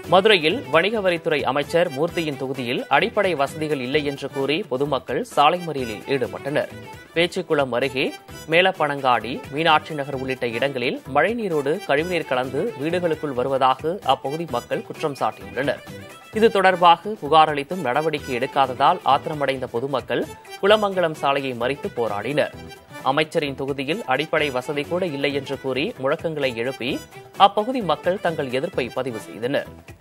மதுரையில் வணிக வரித்துறை அமைச்சர் மூர்த்தியின் தொகுதியில் அடிப்படை வசதிகள் இல்லை என்று கூறி பொதுமக்கள் சாலை மறியலில் ஈடுபட்டனர் பேச்சுக்குளம் அருகே மேலப்பனங்காடி மீனாட்சி நகர் உள்ளிட்ட இடங்களில் மழைநீரோடு கழிவுநீர் கலந்து வீடுகளுக்குள் வருவதாக அப்பகுதி மக்கள் குற்றம் சாட்டியுள்ளனர் இது தொடர்பாக புகார் அளித்தும் நடவடிக்கை எடுக்காததால் ஆத்திரமடைந்த பொதுமக்கள் குளமங்கலம் சாலையை மறித்து போராடினர் அமைச்சரின் தொகுதியில் அடிப்படை வசதி கூட இல்லை என்று கூறி முழக்கங்களை எழுப்பி அப்பகுதி மக்கள் தங்கள் எதிர்ப்பை பதிவு செய்தனர்